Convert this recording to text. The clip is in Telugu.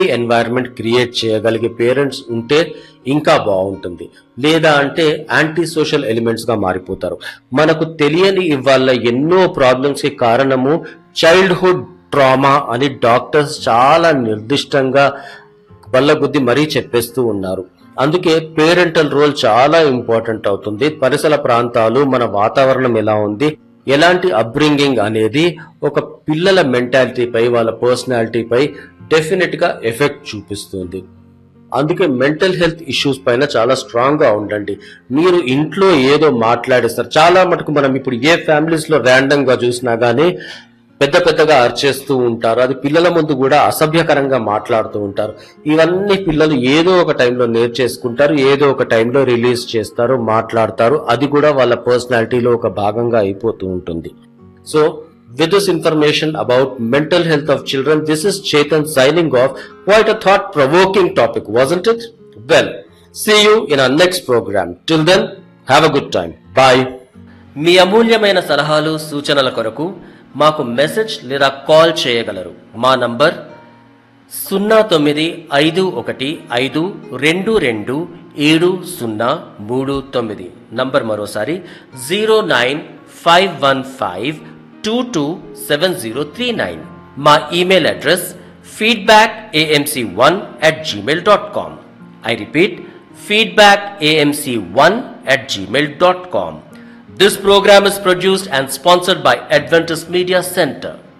ఎన్వైరన్మెంట్ క్రియేట్ చేయగలిగే పేరెంట్స్ ఉంటే ఇంకా బాగుంటుంది లేదా అంటే యాంటీ సోషల్ ఎలిమెంట్స్ గా మారిపోతారు మనకు తెలియని ఇవాళ ఎన్నో ప్రాబ్లమ్స్ కి కారణము చైల్డ్హుడ్ ట్రామా అని డాక్టర్స్ చాలా నిర్దిష్టంగా బల్లగుద్ది మరీ చెప్పేస్తూ ఉన్నారు అందుకే పేరెంటల్ రోల్ చాలా ఇంపార్టెంట్ అవుతుంది పరిసర ప్రాంతాలు మన వాతావరణం ఎలా ఉంది ఎలాంటి అప్బ్రింగింగ్ అనేది ఒక పిల్లల మెంటాలిటీపై వాళ్ళ పర్సనాలిటీపై డెఫినెట్ గా ఎఫెక్ట్ చూపిస్తుంది అందుకే మెంటల్ హెల్త్ ఇష్యూస్ పైన చాలా స్ట్రాంగ్ గా ఉండండి మీరు ఇంట్లో ఏదో మాట్లాడేస్తారు చాలా మటుకు మనం ఇప్పుడు ఏ ఫ్యామిలీస్ లో ర్యాండమ్ గా చూసినా గానీ పెద్ద పెద్దగా అరిచేస్తూ ఉంటారు అది పిల్లల ముందు కూడా అసభ్యకరంగా మాట్లాడుతూ ఉంటారు ఇవన్నీ పిల్లలు ఏదో ఒక టైంలో నేర్చేసుకుంటారు ఏదో ఒక టైంలో రిలీజ్ చేస్తారు మాట్లాడతారు అది కూడా వాళ్ళ పర్సనాలిటీలో ఒక భాగంగా అయిపోతూ ఉంటుంది so with this information about mental health of children this is chetan signing off quite a thought provoking topic wasn't it well see you in our next program till then have a good time bye మీ అమూల్యమైన సలహాలు సూచనల కొరకు మాకు మెసేజ్ లేదా కాల్ చేయగలరు మా నంబర్ సున్నా తొమ్మిది ఐదు ఒకటి ఐదు రెండు రెండు ఏడు సున్నా మూడు తొమ్మిది నంబర్ మరోసారి zero nine five one five two two seven zero three nine మా email address feedback AMC one at Gmail dot com I repeat feedback amc1 at gmail.com. This program is produced and sponsored by Adventist Media Center.